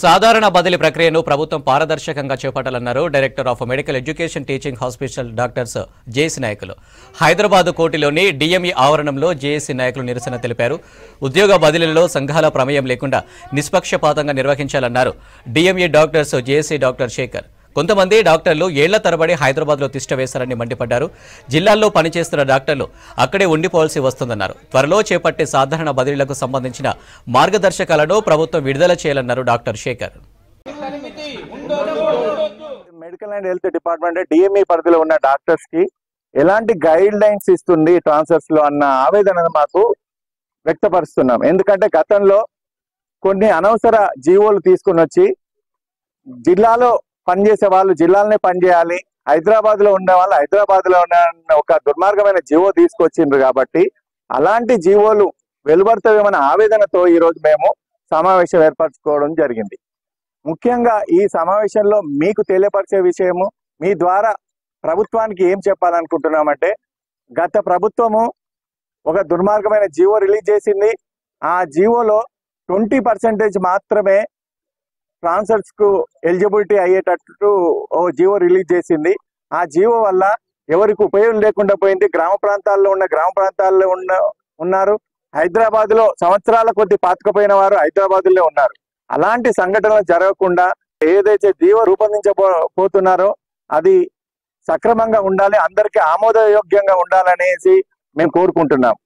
సాధారణ బదిలీ ప్రక్రియను ప్రభుత్వం పారదర్శకంగా చేపట్టాలన్నారు director of medical education teaching hospital doctors JAC నాయకులు హైదరాబాద్ కోటిలోని డిఎంఈ ఆవరణంలో జేఏసీ నాయకులు నిరసన తెలిపారు ఉద్యోగ బదిలీలలో సంఘాల ప్రమేయం లేకుండా నిష్పక్షపాతంగా నిర్వహించాలన్నారు DME doctors JAC doctor Sekhar కొంతమంది డాక్టర్లు ఏళ్ల తరబడి హైదరాబాద్లో తిష్ట వేశారని మండిపడ్డారు జిల్లాల్లో పనిచేస్తున్న డాక్టర్లు అక్కడే ఉండిపోవాల్సి వస్తుందన్నారు త్వరలో చేపట్టే సాధారణ బదిలీలకు సంబంధించిన మార్గదర్శకాలను ప్రభుత్వం విడుదల చేయాలన్నారు doctor Sekhar medical and health department DME పరిధిలో ఉన్న డాక్టర్స్ కి ఎలాంటి గైడ్ లైన్స్ ఇస్తుంది ట్రాన్స్ఫర్స్ లో అన్న ఆవేదన మాకు వ్యక్తపరుస్తున్నాం ఎందుకంటే గతంలో కొన్ని అనవసర జీవోలు తీసుకుని వచ్చి జిల్లాలో పనిచేసే వాళ్ళు జిల్లాలనే పనిచేయాలి హైదరాబాద్ లో ఉన్న వాళ్ళు హైదరాబాద్ లో ఉన్న ఒక దుర్మార్గమైన జీవో తీసుకొచ్చిండ్రు కాబట్టి అలాంటి జీవోలు వెలువడతావేమన్న ఆవేదనతో ఈ రోజు మేము సమావేశం ఏర్పరచుకోవడం జరిగింది ముఖ్యంగా ఈ సమావేశంలో మీకు తెలియపరిచే విషయము మీ ద్వారా ప్రభుత్వానికి ఏం చెప్పాలనుకుంటున్నామంటే గత ప్రభుత్వము ఒక దుర్మార్గమైన జీవో రిలీజ్ చేసింది ఆ జీవోలో ట్వంటీ పర్సెంటేజ్ మాత్రమే ట్రాన్స్ఫర్స్ కు ఎలిజిబిలిటీ అయ్యేటట్టు ఓ జీవో రిలీజ్ చేసింది ఆ జీవో వల్ల ఎవరికి ఉపయోగం లేకుండా పోయింది గ్రామ ప్రాంతాల్లో ఉన్న గ్రామ ప్రాంతాల్లో ఉన్న ఉన్నారు హైదరాబాద్ లో సంవత్సరాల కొద్ది పాతుకుపోయిన వారు హైదరాబాద్ లో ఉన్నారు అలాంటి సంఘటనలు జరగకుండా ఏదైతే జీవో రూపొందించబో పోతున్నారో అది సక్రమంగా ఉండాలి అందరికీ ఆమోదయోగ్యంగా ఉండాలనేసి మేము కోరుకుంటున్నాం